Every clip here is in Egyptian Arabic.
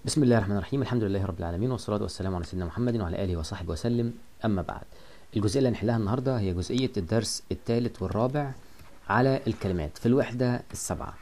بسم الله الرحمن الرحيم الحمد لله رب العالمين والصلاة والسلام على سيدنا محمد وعلى آله وصحبه وسلم أما بعد الجزئية اللي هنحلها النهاردة هي جزئية الدرس الثالث والرابع على الكلمات في الوحدة السبعة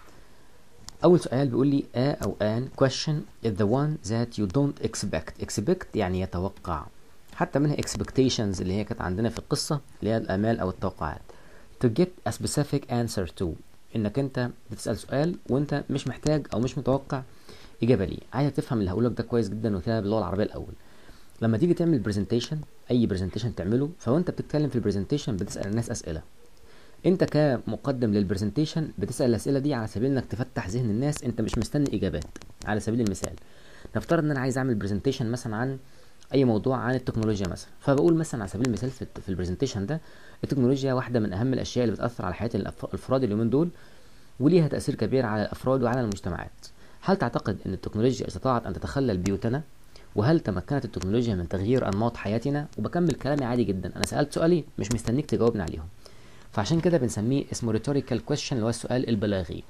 أول سؤال بيقول لي a أو an question is the one that you don't expect expect يعني يتوقع حتى منها expectations اللي هي كانت عندنا في القصة اللي هي الآمال أو التوقعات to get a specific answer to إنك أنت بتسأل سؤال وأنت مش محتاج أو مش متوقع اجابه ليه عايزك تفهم اللي هقولك ده كويس جدا وكده باللغه العربيه الاول لما تيجي تعمل برزنتيشن اي برزنتيشن تعمله فوانت بتتكلم في البرزنتيشن بتسال الناس اسئله انت كمقدم للبرزنتيشن بتسال الاسئله دي على سبيل انك تفتح ذهن الناس انت مش مستني اجابات على سبيل المثال نفترض ان انا عايز اعمل برزنتيشن مثلا عن اي موضوع عن التكنولوجيا مثلا فبقول مثلا على سبيل المثال في, في البرزنتيشن ده التكنولوجيا واحده من اهم الاشياء اللي بتاثر على حياه الافراد اليومين دول وليها تاثير كبير على الافراد وعلى المجتمعات هل تعتقد أن التكنولوجيا استطاعت أن تتخلل بيوتنا؟ وهل تمكنت التكنولوجيا من تغيير أنماط حياتنا؟ وبكمل كلامي عادي جدا أنا سألت سؤالين مش مستنيك تجاوبني عليهم فعشان كده بنسميه اسمه rhetorical question اللي هو السؤال البلاغي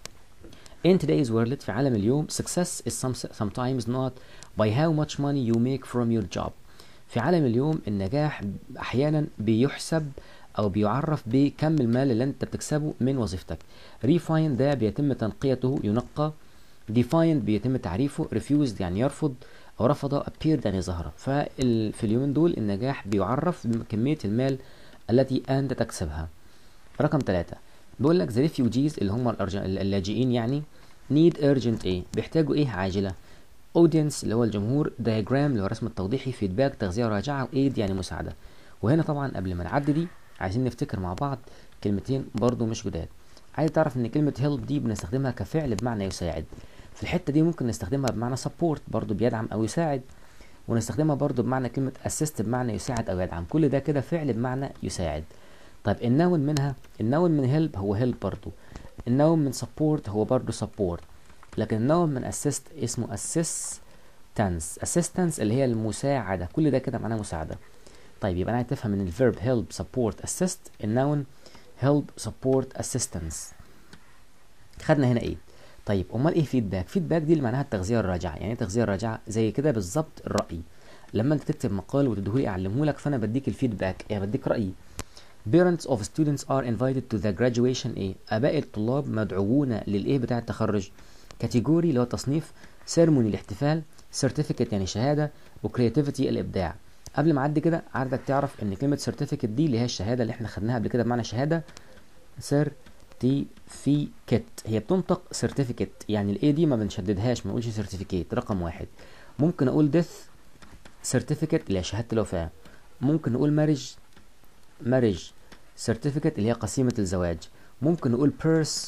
In today's world في عالم اليوم success is some, sometimes not by how much money you make from your job في عالم اليوم النجاح أحيانا بيحسب أو بيعرف بكم المال اللي أنت بتكسبه من وظيفتك refine ده بيتم تنقيته ينقى defined بيتم تعريفه refused يعني يرفض او رفض appeared يعني ظهر ففي اليومين دول النجاح بيعرف بكمية المال التي انت تكسبها رقم ثلاثة بيقول لك the refugees اللي هم اللاجئين يعني need urgent ايه بيحتاجوا ايه عاجلة audience اللي هو الجمهور diagram اللي هو الرسم التوضيحي feedback تغذية راجعة aid يعني مساعدة وهنا طبعا قبل ما نعدي دي عايزين نفتكر مع بعض كلمتين برضو مش جداد عايز تعرف ان كلمة help دي بنستخدمها كفعل بمعنى يساعد في الحته دي ممكن نستخدمها بمعنى سبورت برضو بيدعم او يساعد ونستخدمها برضو بمعنى كلمه اسيست بمعنى يساعد او يدعم كل ده كده فعل بمعنى يساعد طيب النون منها النون من هيلب هو هيلب برضو النون من سبورت هو برضو سبورت لكن النون من اسيست اسمه اسيستنس اسيستنس اللي هي المساعده كل ده كده معناه مساعده طيب يبقى انا عايز تفهم ان الفيرب هيلب سبورت اسيست النون هيلب سبورت اسيستنس خدنا هنا ايه طيب امال ايه فيدباك فيدباك دي اللي معناها التغذيه الراجعه يعني ايه التغذيه الراجعه زي كده بالظبط الراي لما انت تكتب مقال وتديهولي اعلمه لك فانا بديك الفيدباك يعني بديك رايي parents of students are invited to the graduation ايه اباء الطلاب مدعوون للايه بتاع التخرج كاتيجوري اللي هو تصنيف سيرموني الاحتفال سيرتيفيكت يعني شهاده وكرياتيفيتي الابداع قبل ما اعدي كده عايزك تعرف ان كلمه سيرتيفيكت دي اللي هي الشهاده اللي احنا خدناها قبل كده بمعنى شهاده سير سيرتيفيكت هي بتنطق سيرتيفيكت يعني الاي دي ما بنشددهاش ما نقولش سيرتيفيكيت رقم واحد ممكن اقول ديث سيرتيفيكت اللي هي شهاده الوفاه ممكن نقول مارج مارج سيرتيفيكت اللي هي قسيمه الزواج ممكن نقول بيرس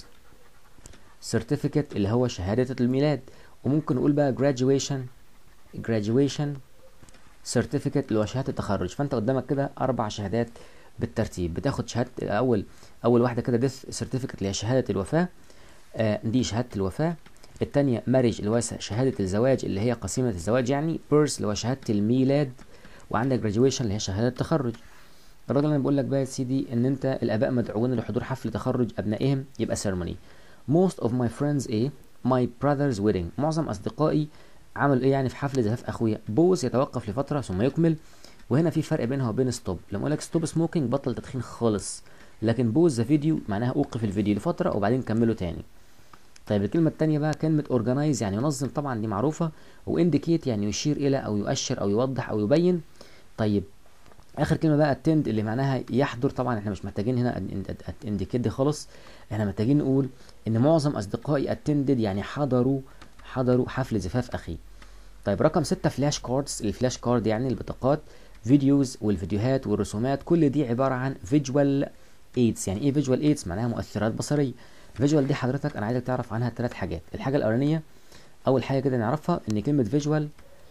سيرتيفيكت اللي هو شهاده الميلاد وممكن نقول بقى graduation graduation سيرتيفيكت اللي هو شهاده التخرج فانت قدامك كده اربع شهادات بالترتيب بتاخد شهاده اول اول واحده كده ديث سيرتيفيكت اللي هي شهاده الوفاه آه دي شهاده الوفاه الثانيه مارج اللي هو شهاده الزواج اللي هي قسيمه الزواج يعني بيرس اللي هو شهاده الميلاد وعندك جراديويشن اللي هي شهاده التخرج الراجل انا بقول لك بقى يا سيدي ان انت الاباء مدعوون لحضور حفل تخرج ابنائهم يبقى سيرموني most of my friends ايه my brother's wedding معظم اصدقائي عملوا ايه يعني في حفل زفاف اخويا بوز يتوقف لفتره ثم يكمل وهنا في فرق بينها وبين ستوب لما اقول لك ستوب سموكينج بطل تدخين خالص لكن بوز ذا فيديو معناها اوقف الفيديو لفتره وبعدين كمله تاني طيب الكلمه الثانيه بقى كلمه اورجنايز يعني ينظم طبعا دي معروفه وانديكيت يعني يشير الى او يؤشر او يوضح او يبين طيب اخر كلمه بقى اتند اللي معناها يحضر طبعا احنا مش محتاجين هنا انديكيت دي خالص احنا محتاجين نقول ان معظم اصدقائي اتندد يعني حضروا حضروا حفل زفاف اخي طيب رقم ستة فلاش كاردز الفلاش كارد يعني البطاقات فيديوز والفيديوهات والرسومات كل دي عبارة عن فيجوال ايدز يعني ايه فيجوال ايدز معناها مؤثرات بصرية فيجوال دي حضرتك انا عايزك تعرف عنها ثلاث حاجات الحاجة الاولانية اول حاجة كده نعرفها ان كلمة فيجوال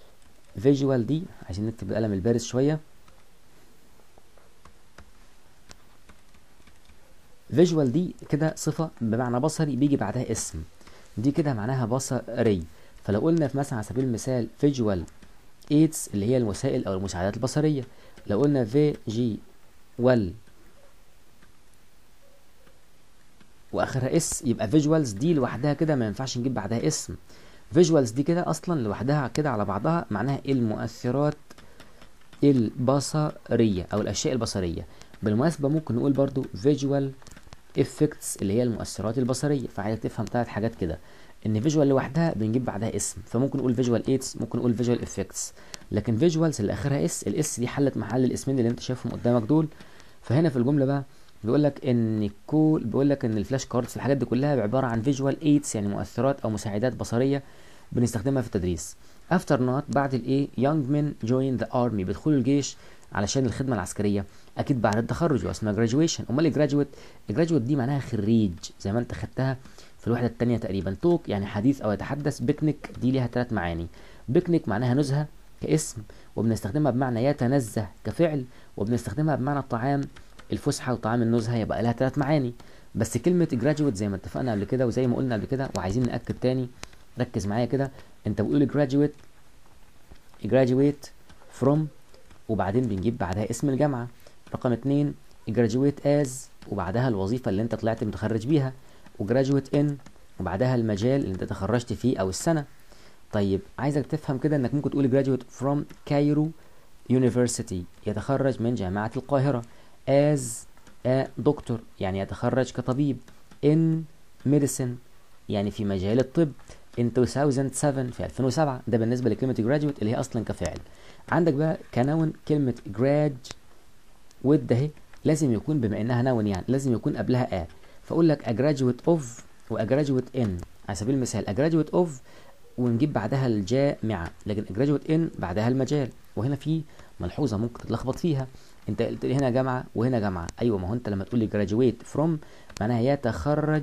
فيجوال دي عايزين نكتب بالقلم البارز شوية فيجوال دي كده صفة بمعنى بصري بيجي بعدها اسم دي كده معناها بصري فلو قلنا في مثلا على سبيل المثال فيجوال ايدز اللي هي الوسائل او المساعدات البصريه لو قلنا في جي وال واخرها اس يبقى فيجوالز دي لوحدها كده ما ينفعش نجيب بعدها اسم فيجوالز دي كده اصلا لوحدها كده على بعضها معناها المؤثرات البصريه او الاشياء البصريه بالمناسبه ممكن نقول برضو فيجوال افكتس اللي هي المؤثرات البصريه فعايزك تفهم ثلاث حاجات كده ان فيجوال لوحدها بنجيب بعدها اسم فممكن نقول فيجوال ايدز ممكن نقول فيجوال افكتس لكن فيجوالز اللي اخرها اس الاس دي حلت محل الاسمين اللي انت شايفهم قدامك دول فهنا في الجمله بقى بيقول لك ان كل بيقول لك ان الفلاش كاردز الحاجات دي كلها عباره عن فيجوال ايدز يعني مؤثرات او مساعدات بصريه بنستخدمها في التدريس افتر نوت بعد الايه يونج مين جوين ذا ارمي بيدخلوا الجيش علشان الخدمه العسكريه اكيد بعد التخرج واسمها جراجويشن امال الجراجويت الجراجويت دي معناها خريج زي ما انت خدتها في الوحده الثانيه تقريبا توك يعني حديث او يتحدث بيكنيك دي ليها ثلاث معاني بيكنيك معناها نزهه كاسم وبنستخدمها بمعنى يتنزه كفعل وبنستخدمها بمعنى الطعام الفسحه وطعام النزهه يبقى لها ثلاث معاني بس كلمه جراجويت زي ما اتفقنا قبل كده وزي ما قلنا قبل كده وعايزين ناكد تاني ركز معايا كده انت بتقول جراجويت جراجويت فروم وبعدين بنجيب بعدها اسم الجامعه رقم اتنين جراجويت از وبعدها الوظيفه اللي انت طلعت متخرج بيها وجراجويت ان وبعدها المجال اللي انت تخرجت فيه او السنه طيب عايزك تفهم كده انك ممكن تقول جراجويت فروم كايرو يونيفرسيتي يتخرج من جامعه القاهره as a دكتور يعني يتخرج كطبيب in medicine يعني في مجال الطب in 2007 في 2007 ده بالنسبه لكلمه graduate اللي هي اصلا كفعل عندك بقى كنون كلمه grad وده اهي لازم يكون بما انها نون يعني لازم يكون قبلها a فاقول لك a graduate of و a graduate in على سبيل المثال a graduate of ونجيب بعدها الجامعه لكن a graduate in بعدها المجال وهنا في ملحوظه ممكن تتلخبط فيها انت قلت لي هنا جامعه وهنا جامعه ايوه ما هو انت لما تقول لي graduate from معناها يتخرج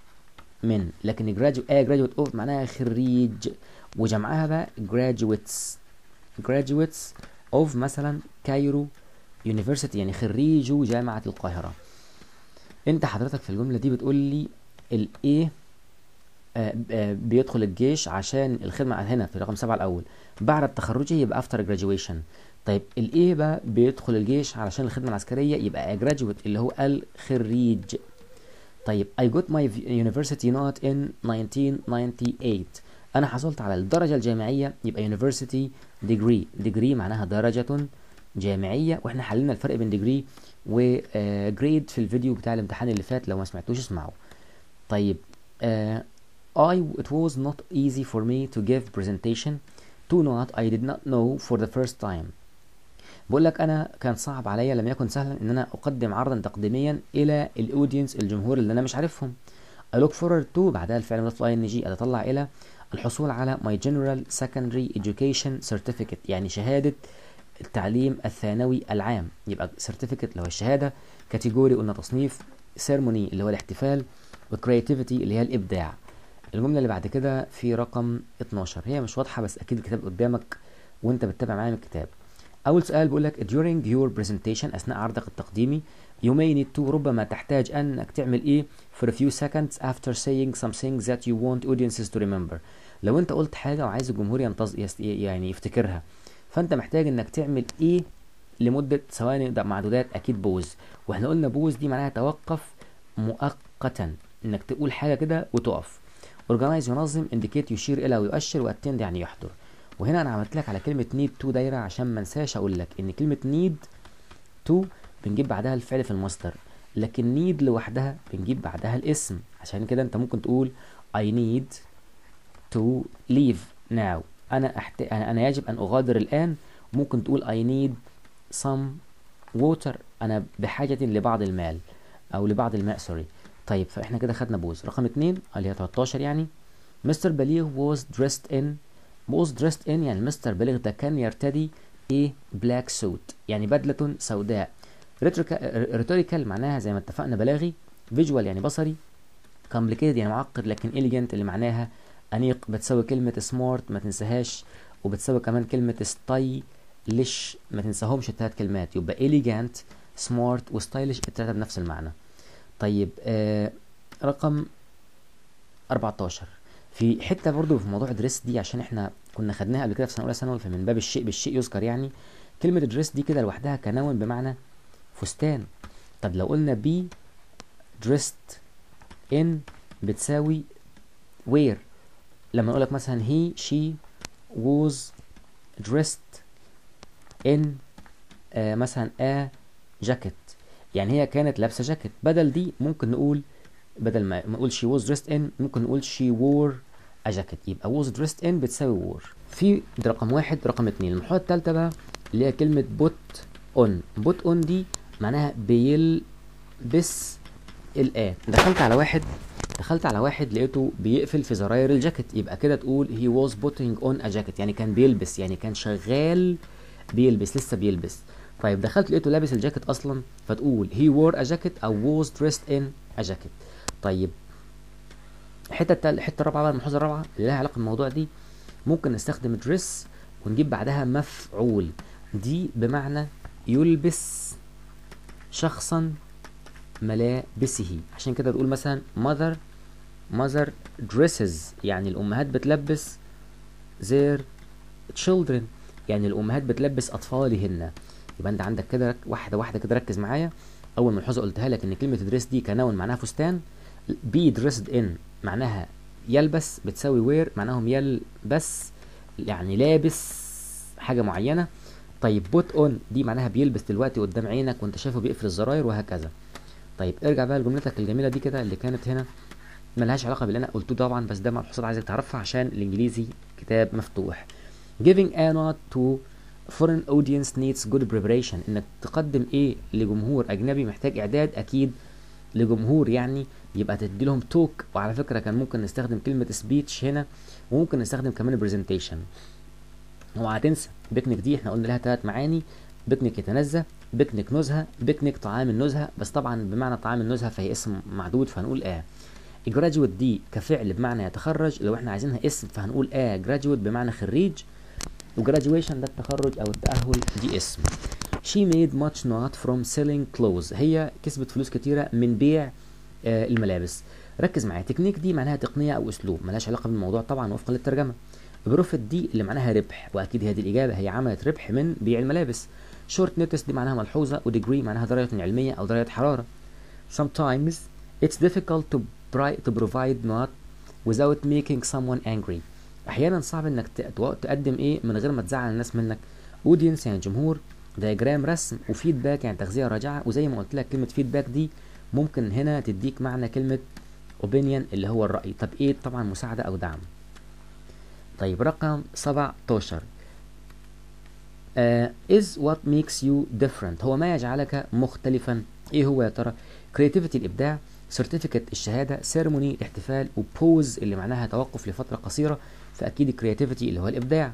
من لكن graduate آه graduate of معناها خريج وجمعها بقى graduates graduates of مثلا كايرو يونيفرسيتي يعني خريجو جامعة القاهرة انت حضرتك في الجملة دي بتقول لي الايه آه آه بيدخل الجيش عشان الخدمة هنا في رقم سبعة الأول بعد تخرجه يبقى after graduation طيب الايه بقى بيدخل الجيش علشان الخدمة العسكرية يبقى a graduate اللي هو الخريج طيب I got my university note in 1998 أنا حصلت على الدرجة الجامعية يبقى university degree degree معناها درجة جامعية واحنا حللنا الفرق بين degree و uh, grade في الفيديو بتاع الامتحان اللي فات لو ما سمعتوش اسمعوا طيب uh, I it was not easy for me to give presentation to not I did not know for the first time بقول لك انا كان صعب عليا لم يكن سهلا ان انا اقدم عرضا تقديميا الى الاودينس الجمهور اللي انا مش عارفهم I look forward to بعدها الفعل مضاف ان جي اتطلع الى الحصول على my general secondary education certificate يعني شهادة التعليم الثانوي العام يبقى certificate اللي هو الشهادة كاتيجوري قلنا تصنيف ceremony اللي هو الاحتفال وكرياتيفيتي اللي هي الابداع الجملة اللي بعد كده في رقم 12 هي مش واضحة بس اكيد الكتاب قدامك وانت بتتابع معايا من الكتاب اول سؤال بيقول لك during your presentation اثناء عرضك التقديمي you may need to ربما تحتاج انك تعمل ايه for a few seconds after saying something that you want audiences to remember لو انت قلت حاجه وعايز الجمهور ينتظ يست... يعني يفتكرها فانت محتاج انك تعمل ايه لمده ثواني معدودات اكيد بوز واحنا قلنا بوز دي معناها توقف مؤقتا انك تقول حاجه كده وتقف organize ينظم indicate يشير الى ويؤشر واتند يعني يحضر وهنا انا عملت لك على كلمه نيد تو دايره عشان ما انساش اقول لك ان كلمه نيد تو بنجيب بعدها الفعل في المصدر لكن نيد لوحدها بنجيب بعدها الاسم عشان كده انت ممكن تقول I need to leave now انا أحت... انا يجب ان اغادر الان ممكن تقول I need some water انا بحاجه لبعض المال او لبعض الماء سوري طيب فاحنا كده خدنا بوز رقم اتنين اللي هي 13 يعني مستر بليغ was dressed in was dressed in يعني مستر بليغ ده كان يرتدي ايه بلاك سوت يعني بدلة سوداء ريتوريكال معناها زي ما اتفقنا بلاغي فيجوال يعني بصري كومبليكيتد يعني معقد لكن إليجنت اللي معناها أنيق بتساوي كلمة سمارت ما تنساهاش وبتساوي كمان كلمة ستايلش ما تنساهمش التلات كلمات يبقى إليجنت سمارت وستايلش التلاتة بنفس المعنى طيب آه رقم 14 في حته برضو في موضوع دريس دي عشان احنا كنا خدناها قبل كده في سنه اولى ثانوي فمن باب الشيء بالشيء يذكر يعني كلمه دريس دي كده لوحدها كنون بمعنى فستان طب لو قلنا بي دريست ان بتساوي وير لما اقول لك مثلا he she was dressed in آه مثلا a jacket يعني هي كانت لابسه جاكيت بدل دي ممكن نقول بدل ما نقول she was dressed in ممكن نقول she wore a jacket يبقى was dressed in بتساوي wore في ده رقم واحد رقم اتنين المحاولة التالتة بقى اللي هي كلمة put on put on دي معناها بيلبس الآ دخلت على واحد دخلت على واحد لقيته بيقفل في زراير الجاكيت يبقى كده تقول he was putting on a jacket يعني كان بيلبس يعني كان شغال بيلبس لسه بيلبس طيب دخلت لقيته لابس الجاكيت اصلا فتقول he wore a jacket او was dressed in a jacket طيب الحته التال... الحته الرابعه بقى الملحوظه الرابعه اللي لها علاقه بالموضوع دي ممكن نستخدم dress ونجيب بعدها مفعول دي بمعنى يلبس شخصا ملابسه عشان كده تقول مثلا mother mother dresses يعني الامهات بتلبس their children يعني الامهات بتلبس اطفالهن يبقى انت عندك كده واحده واحده كده ركز معايا اول ملحوظه قلتها لك ان كلمه دريس دي كنون معناها فستان بي دريسد ان معناها يلبس بتساوي وير معناهم يلبس يعني لابس حاجه معينه طيب بوت اون دي معناها بيلبس دلوقتي قدام عينك وانت شايفه بيقفل الزراير وهكذا طيب ارجع بقى لجملتك الجميله دي كده اللي كانت هنا ملهاش علاقه باللي انا قلته طبعا بس ده ملحوظات عايزك تعرفها عشان الانجليزي كتاب مفتوح giving a note to foreign audience needs good preparation انك تقدم ايه لجمهور اجنبي محتاج اعداد اكيد لجمهور يعني يبقى تدي لهم توك وعلى فكره كان ممكن نستخدم كلمه سبيتش هنا وممكن نستخدم كمان برزنتيشن اوعى تنسى بيكنيك دي احنا قلنا لها ثلاث معاني بيكنيك يتنزه بيكنيك نزهه بيكنيك طعام النزهه بس طبعا بمعنى طعام النزهه فهي اسم معدود فهنقول اه الجراجويت دي كفعل بمعنى يتخرج لو احنا عايزينها اسم فهنقول اه جراجويت بمعنى خريج وجراديويشن ده التخرج او التأهل دي اسم she made much not from selling clothes هي كسبت فلوس كتيرة من بيع آه الملابس ركز معايا تكنيك دي معناها تقنية او اسلوب ملهاش علاقة بالموضوع طبعا وفقا للترجمة بروفيت دي اللي معناها ربح واكيد هي دي الاجابة هي عملت ربح من بيع الملابس شورت نوتس دي معناها ملحوظة وديجري معناها درجة علمية او درجة حرارة sometimes it's difficult to, to provide not without making someone angry احيانا صعب انك تقدم ايه من غير ما تزعل الناس منك اودينس يعني جمهور دياجرام رسم وفيدباك يعني تغذيه راجعه وزي ما قلت لك كلمه فيدباك دي ممكن هنا تديك معنى كلمه اوبينيون اللي هو الراي طب ايه طبعا مساعده او دعم طيب رقم 17 uh, is what makes you different هو ما يجعلك مختلفا ايه هو يا ترى creativity الابداع سيرتيفيكت الشهاده سيرموني الاحتفال وبوز اللي معناها توقف لفتره قصيره فاكيد الكرياتيفيتي اللي هو الابداع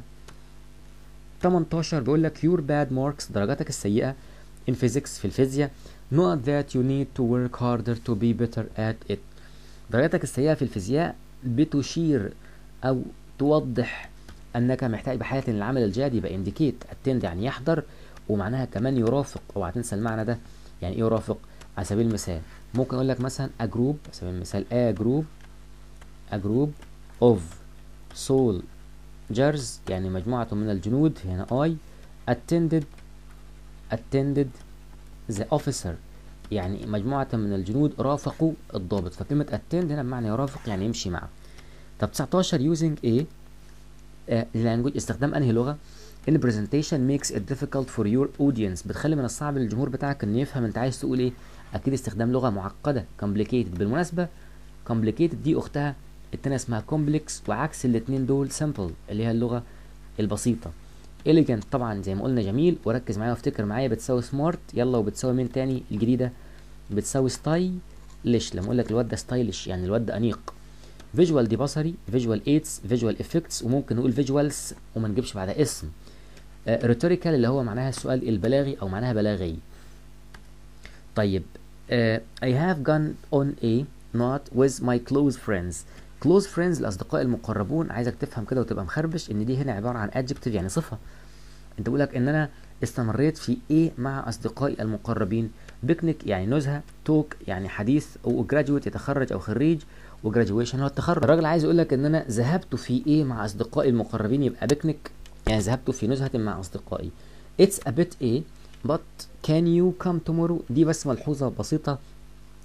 18 بيقول لك your bad marks درجاتك السيئه in physics في الفيزياء not that you need to work harder to be better at it درجاتك السيئه في الفيزياء بتشير او توضح انك محتاج بحياه العمل الجاد يبقى indicate attend يعني يحضر ومعناها كمان يرافق اوعى تنسى المعنى ده يعني ايه يرافق على سبيل المثال ممكن اقول لك مثلا a group على سبيل المثال a group a group of soldiers يعني مجموعة من الجنود هنا I attended attended the officer يعني مجموعة من الجنود رافقوا الضابط فكلمة attend هنا بمعنى يرافق يعني يمشي معه طب 19 using a uh, language استخدام انهي لغة ان presentation makes it difficult for your audience بتخلي من الصعب للجمهور بتاعك انه يفهم انت عايز تقول ايه اكيد استخدام لغة معقدة complicated بالمناسبة complicated دي اختها التانية اسمها كومبلكس وعكس الاتنين دول سمبل اللي هي اللغة البسيطة elegant طبعا زي ما قلنا جميل وركز معايا وافتكر معايا بتساوي سمارت يلا وبتساوي مين تاني الجديدة بتساوي ستايلش لما اقول لك الواد ده ستايلش يعني الواد ده انيق فيجوال دي بصري فيجوال ايدز فيجوال افكتس وممكن نقول فيجوالز وما نجيبش بعدها اسم ريتوريكال اللي هو معناها السؤال البلاغي او معناها بلاغي طيب uh, I have gone on a not with my close friends close friends الاصدقاء المقربون عايزك تفهم كده وتبقى مخربش ان دي هنا عباره عن adjective يعني صفه انت بقول لك ان انا استمريت في ايه مع اصدقائي المقربين بيكنيك يعني نزهه توك يعني حديث وجراجويت يتخرج او خريج وجراجويشن هو التخرج الراجل عايز يقول لك ان انا ذهبت في ايه مع اصدقائي المقربين يبقى بيكنيك يعني ذهبت في نزهه مع اصدقائي it's a bit a but can you come tomorrow دي بس ملحوظه بسيطه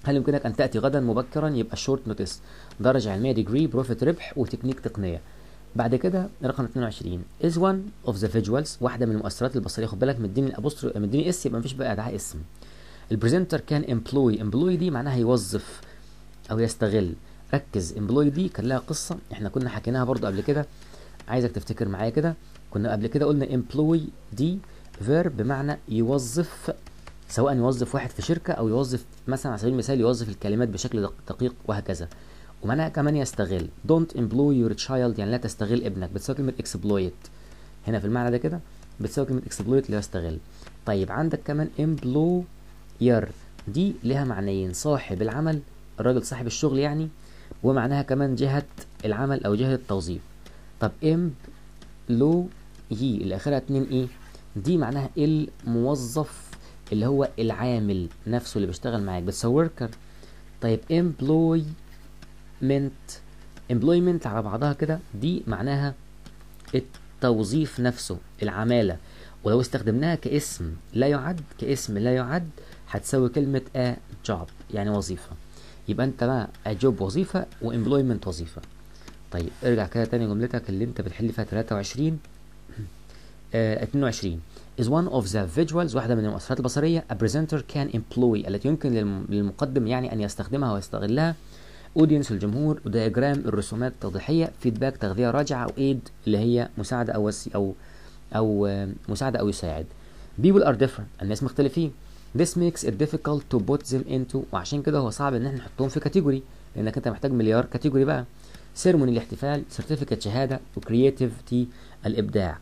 هل يمكنك ان تاتي غدا مبكرا يبقى شورت نوتس درجه علميه ديجري بروفيت ربح وتكنيك تقنيه بعد كده رقم 22 is one of the visuals واحده من المؤثرات البصريه خد بالك مديني الابوستر مديني اس يبقى مفيش بقى ادعاء اسم البريزنتر كان امبلوي امبلوي دي معناها يوظف او يستغل ركز امبلوي دي كان لها قصه احنا كنا حكيناها برضو قبل كده عايزك تفتكر معايا كده كنا قبل كده قلنا امبلوي دي فيرب بمعنى يوظف سواء يوظف واحد في شركه او يوظف مثلا على سبيل المثال يوظف الكلمات بشكل دقيق وهكذا ومعناها كمان يستغل don't employ your child يعني لا تستغل ابنك بتساوي كلمه exploit هنا في المعنى ده كده بتساوي كلمه exploit اللي هو يستغل طيب عندك كمان employer دي لها معنيين صاحب العمل الراجل صاحب الشغل يعني ومعناها كمان جهة العمل أو جهة التوظيف طب ام لو يي اللي آخرها اتنين ايه دي معناها الموظف اللي هو العامل نفسه اللي بيشتغل معاك بس وركر طيب employment employment على بعضها كده دي معناها التوظيف نفسه العمالة ولو استخدمناها كاسم لا يعد كاسم لا يعد هتساوي كلمة a job يعني وظيفة يبقى انت بقى a job وظيفة وemployment وظيفة طيب ارجع كده تاني جملتك اللي انت بتحل فيها 23 آه 22 is one of the visuals واحدة من المؤثرات البصرية a presenter can employ التي يمكن للمقدم يعني أن يستخدمها ويستغلها audience الجمهور ودياجرام الرسومات التوضيحية فيدباك تغذية راجعة أو aid اللي هي مساعدة أو وسي أو أو آه مساعدة أو يساعد people are different الناس مختلفين this makes it difficult to put them into وعشان كده هو صعب ان احنا نحطهم في كاتيجوري لانك انت محتاج مليار كاتيجوري بقى سيرموني الاحتفال سيرتيفيكت شهاده وكرياتيفيتي الابداع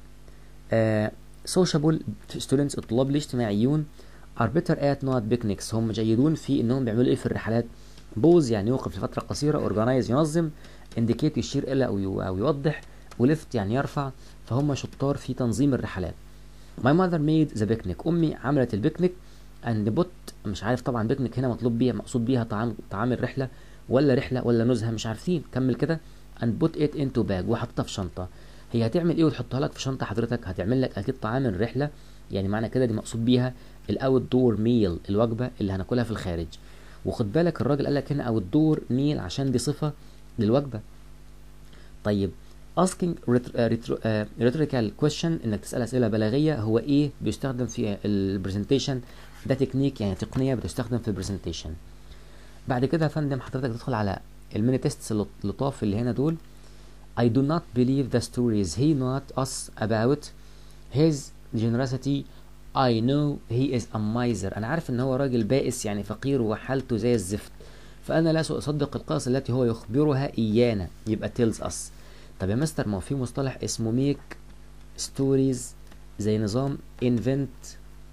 سوشيبل ستودنتس الطلاب الاجتماعيون are better at not picnics هم جيدون في انهم بيعملوا ايه في الرحلات بوز يعني يوقف لفتره قصيره اورجنايز ينظم انديكيت يشير الى او او يوضح وليفت يعني يرفع فهم شطار في تنظيم الرحلات My mother made the picnic أمي عملت البيكنيك and put مش عارف طبعا بيكنيك هنا مطلوب بيها مقصود بيها طعام طعام الرحلة ولا رحلة ولا نزهة مش عارفين كمل كده and put it into bag وحطها في شنطة هي هتعمل ايه وتحطها لك في شنطة حضرتك هتعمل لك اكيد طعام الرحلة يعني معنى كده دي مقصود بيها الاوت دور ميل الوجبة اللي هناكلها في الخارج وخد بالك الراجل قال لك هنا اوت دور ميل عشان دي صفة للوجبة طيب asking rhetorical question انك تسال اسئله بلاغيه هو ايه بيستخدم في البرزنتيشن ده تكنيك يعني تقنيه بتستخدم في البرزنتيشن بعد كده يا فندم حضرتك تدخل على الميني تيستس اللطاف اللي هنا دول I do not believe the stories he not us about his generosity I know he is a miser أنا عارف إن هو راجل بائس يعني فقير وحالته زي الزفت فأنا لا أصدق القصص التي هو يخبرها إيانا يبقى tells us طب يا مستر ما هو في مصطلح اسمه ميك ستوريز زي نظام invent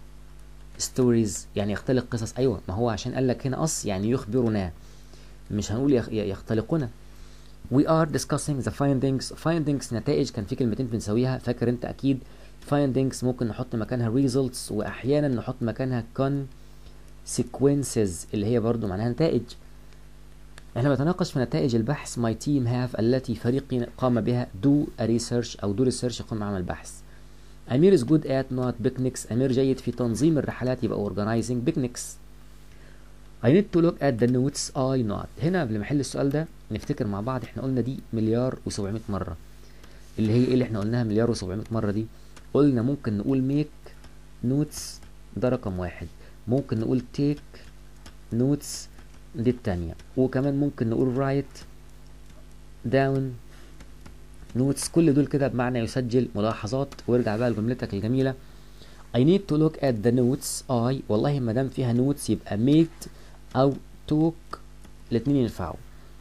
ستوريز يعني يختلق قصص ايوه ما هو عشان قال لك هنا اس يعني يخبرنا مش هنقول يخ... يختلقنا we are discussing the findings findings نتائج كان في كلمتين بنسويها فاكر انت اكيد findings ممكن نحط مكانها results واحيانا نحط مكانها consequences اللي هي برضو معناها نتائج احنا بنتناقش في نتائج البحث my team have التي فريقي قام بها do a research او do research يقوم بعمل بحث أمير is good at not picnics أمير جيد في تنظيم الرحلات يبقى organizing picnics I need to look at the notes I not هنا قبل ما احل السؤال ده نفتكر مع بعض احنا قلنا دي مليار و700 مرة اللي هي ايه اللي احنا قلناها مليار و700 مرة دي قلنا ممكن نقول make notes ده رقم واحد ممكن نقول take notes دي التانية وكمان ممكن نقول write down notes كل دول كده بمعنى يسجل ملاحظات وارجع بقى لجملتك الجميلة I need to look at the notes I والله ما دام فيها notes يبقى made أو took الاتنين ينفعوا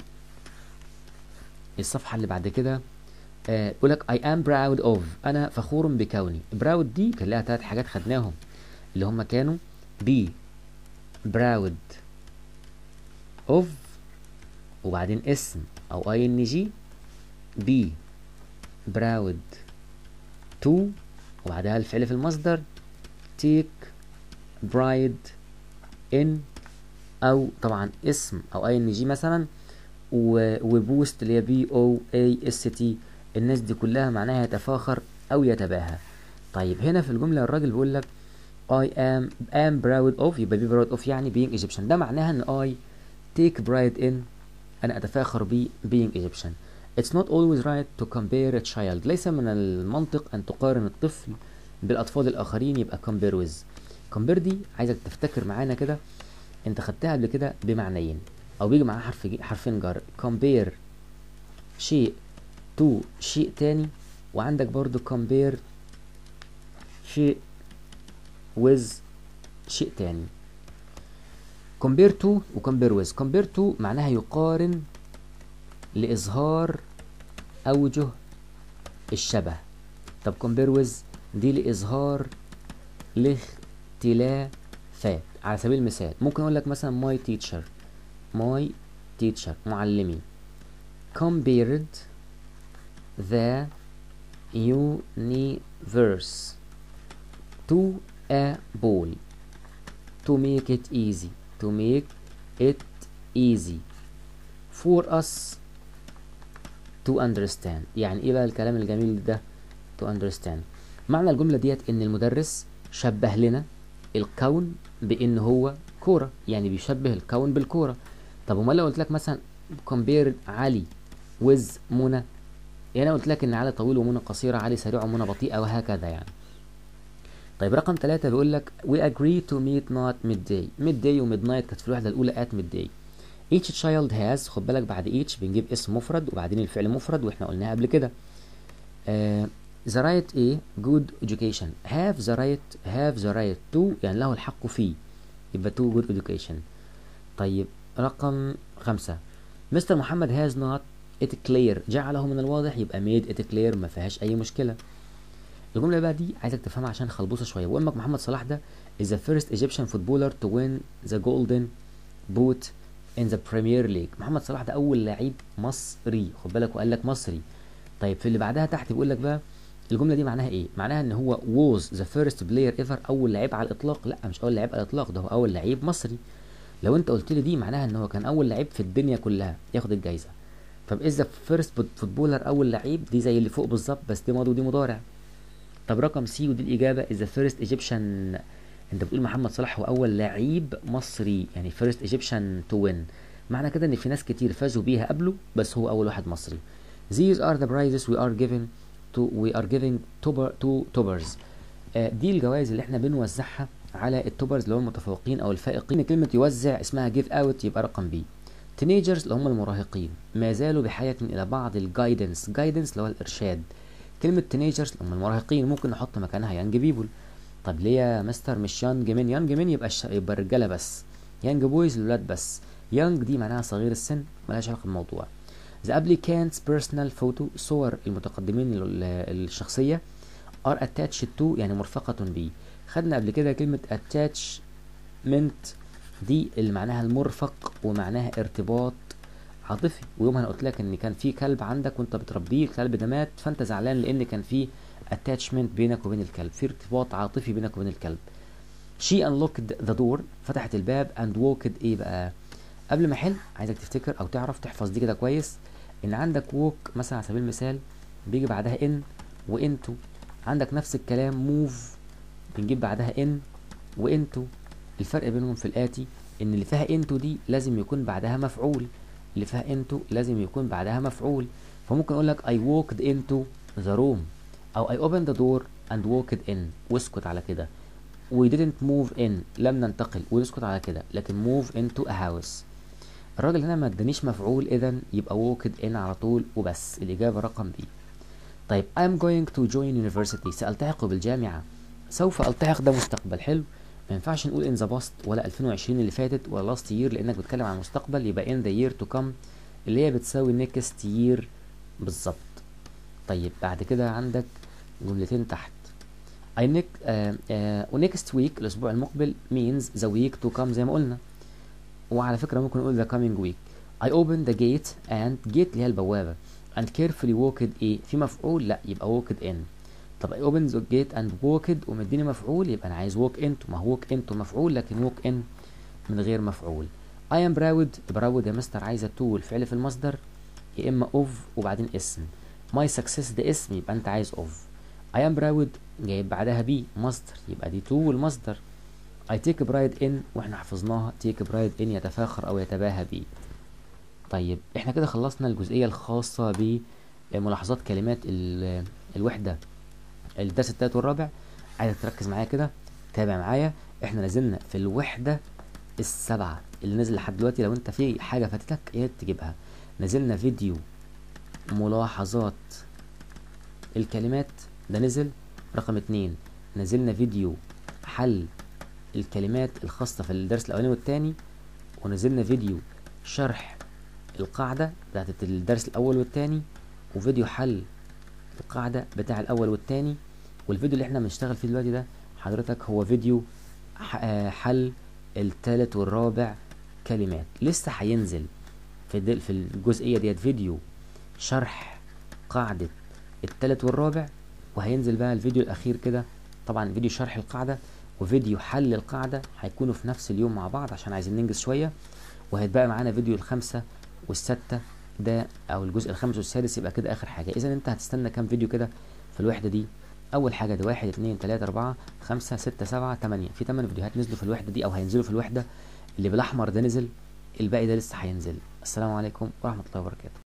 الصفحة اللي بعد كده آه بيقول لك I am proud of أنا فخور بكوني proud دي كان لها تلات حاجات خدناهم اللي هما كانوا be proud of وبعدين اسم او ing be proud to وبعدها الفعل في المصدر take pride in او طبعا اسم او ing مثلا وبوست اللي هي بي او اي اس تي الناس دي كلها معناها يتفاخر او يتباهى طيب هنا في الجمله الراجل بيقول لك I am am proud of يبقى be proud of يعني being Egyptian ده معناها ان I take pride in انا اتفاخر ب being Egyptian It's not always right to compare a child ليس من المنطق ان تقارن الطفل بالاطفال الاخرين يبقى compare with compare دي عايزك تفتكر معانا كده انت خدتها قبل كده بمعنيين او بيجي معاها حرف جي- حرفين جر compare شيء to شيء تاني وعندك برضو compare شيء with شيء تاني compare to و compare with compare to معناها يقارن لإظهار أوجه الشبه طب compare with دي لإظهار الاختلافات على سبيل المثال ممكن أقول لك مثلا my teacher my teacher معلمي compared the universe to a ball to make it easy to make it easy for us to understand يعني ايه بقى الكلام الجميل ده to understand معنى الجملة ديت ان المدرس شبه لنا الكون بان هو كورة يعني بيشبه الكون بالكورة طب امال لو قلت لك مثلا compare علي with منى يعني انا قلت لك ان علي طويل ومنى قصيرة علي سريع ومنى بطيئة وهكذا يعني طيب رقم ثلاثة بيقول لك we agree to meet not midday midday و midnight كانت في الوحدة الأولى at midday each child has خد بالك بعد each بنجيب اسم مفرد وبعدين الفعل مفرد واحنا قلناها قبل كده آه the right a good education have the right have the right to يعني له الحق فيه يبقى to good education طيب رقم خمسة مستر محمد has not it clear جعله من الواضح يبقى made it clear ما فيهاش أي مشكلة الجملة بقى دي عايزك تفهمها عشان خلبوصة شوية وأمك محمد صلاح ده is the first Egyptian footballer to win the golden boot in the Premier League محمد صلاح ده أول لعيب مصري خد بالك وقال لك مصري طيب في اللي بعدها تحت بيقول لك بقى الجملة دي معناها إيه؟ معناها إن هو was the first player ever أول لعيب على الإطلاق لا مش أول لعيب على الإطلاق ده هو أول لعيب مصري لو أنت قلت لي دي معناها إن هو كان أول لعيب في الدنيا كلها ياخد الجايزة طب إذا فيرست فوتبولر أول لعيب دي زي اللي فوق بالظبط بس دي ماضي ودي مضارع طب رقم سي ودي الإجابة is the first Egyptian أنت بتقول محمد صلاح هو أول لعيب مصري يعني first Egyptian to win معنى كده إن في ناس كتير فازوا بيها قبله بس هو أول واحد مصري These are the prizes we are giving to we are giving to, to toppers آه دي الجوائز اللي احنا بنوزعها على التوبرز اللي هم المتفوقين أو الفائقين كلمة يوزع اسمها give out يبقى رقم بي teenagers اللي هم المراهقين ما زالوا بحاجة إلى بعض الجايدنس جايدنس اللي هو الإرشاد كلمة تينيجرز اللي هم المراهقين ممكن نحط مكانها يانج بيبول طب ليه يا مستر مش يانج مين يانج مين يبقى الش... يبقى الرجالة بس يانج بويز الولاد بس يانج دي معناها صغير السن ملهاش علاقة بالموضوع The applicant's personal photo صور المتقدمين ال- الشخصية are attached to يعني مرفقة به خدنا قبل كده كلمة attachment دي اللي معناها المرفق ومعناها ارتباط عاطفي ويوم انا قلت لك ان كان في كلب عندك وانت بتربيه الكلب ده مات فانت زعلان لان كان في اتاتشمنت بينك وبين الكلب في ارتباط عاطفي بينك وبين الكلب she unlocked the door فتحت الباب and walked ايه بقى قبل ما احل عايزك تفتكر او تعرف تحفظ دي كده كويس ان عندك walk مثلا على سبيل المثال بيجي بعدها in وانتو عندك نفس الكلام move بنجيب بعدها in وانتو الفرق بينهم في الاتي ان اللي فيها انتو دي لازم يكون بعدها مفعول اللي فيها انتو لازم يكون بعدها مفعول فممكن اقول لك I walked into the room او I opened the door and walked in واسكت على كده we didn't move in لم ننتقل ونسكت على كده لكن move into a house الراجل هنا ما ادانيش مفعول اذا يبقى walked in على طول وبس الاجابه رقم بي طيب I'm going to join university سألتحق بالجامعة سوف ألتحق ده مستقبل حلو ما ينفعش نقول in the past ولا 2020 اللي فاتت ولا last year لأنك بتتكلم عن المستقبل يبقى in the year to come اللي هي بتساوي next year بالظبط طيب بعد كده عندك جملتين تحت I next, uh, uh, next week الأسبوع المقبل means the week to come زي ما قلنا وعلى فكرة ممكن نقول the coming week I opened the gate and gate اللي هي البوابة and carefully walked ايه في مفعول لا يبقى walked in طب I opened the gate and walked ومديني مفعول يبقى انا عايز walk into ما هو walk into مفعول لكن walk in من غير مفعول I am proud proud يا مستر عايزة to الفعل في المصدر يا اما of وبعدين اسم my success ده اسم يبقى انت عايز of I am proud جايب بعدها بي مصدر يبقى دي تو والمصدر I take pride in واحنا حفظناها take pride in يتفاخر او يتباهى بيه طيب احنا كده خلصنا الجزئية الخاصة بملاحظات كلمات ال- الوحدة الدرس التالت والرابع عايزك تركز معايا كده تابع معايا احنا نزلنا في الوحدة السبعة اللي نزل لحد دلوقتي لو انت في حاجة فاتتك يا ريت تجيبها نزلنا فيديو ملاحظات الكلمات ده نزل رقم اتنين نزلنا فيديو حل الكلمات الخاصة في الدرس الأولاني والتاني ونزلنا فيديو شرح القاعدة بتاعت الدرس الأول والتاني وفيديو حل القاعدة بتاع الأول والتاني والفيديو اللي احنا بنشتغل فيه دلوقتي ده حضرتك هو فيديو ح- آه، حل التالت والرابع كلمات لسه هينزل في الدل- في الجزئية ديت فيديو شرح قاعدة التالت والرابع وهينزل بقى الفيديو الأخير كده طبعا فيديو شرح القاعدة وفيديو حل القاعدة هيكونوا في نفس اليوم مع بعض عشان عايزين ننجز شوية وهيتبقى معانا فيديو الخمسة والستة ده أو الجزء الخامس والسادس يبقى كده آخر حاجة إذا أنت هتستنى كام فيديو كده في الوحدة دي أول حاجة ده واحد اتنين تلاتة أربعة خمسة ستة سبعة تمانية في تمن فيديوهات نزلوا في الوحدة دي أو هينزلوا في الوحدة اللي بالأحمر ده نزل الباقي ده لسه هينزل السلام عليكم ورحمة الله وبركاته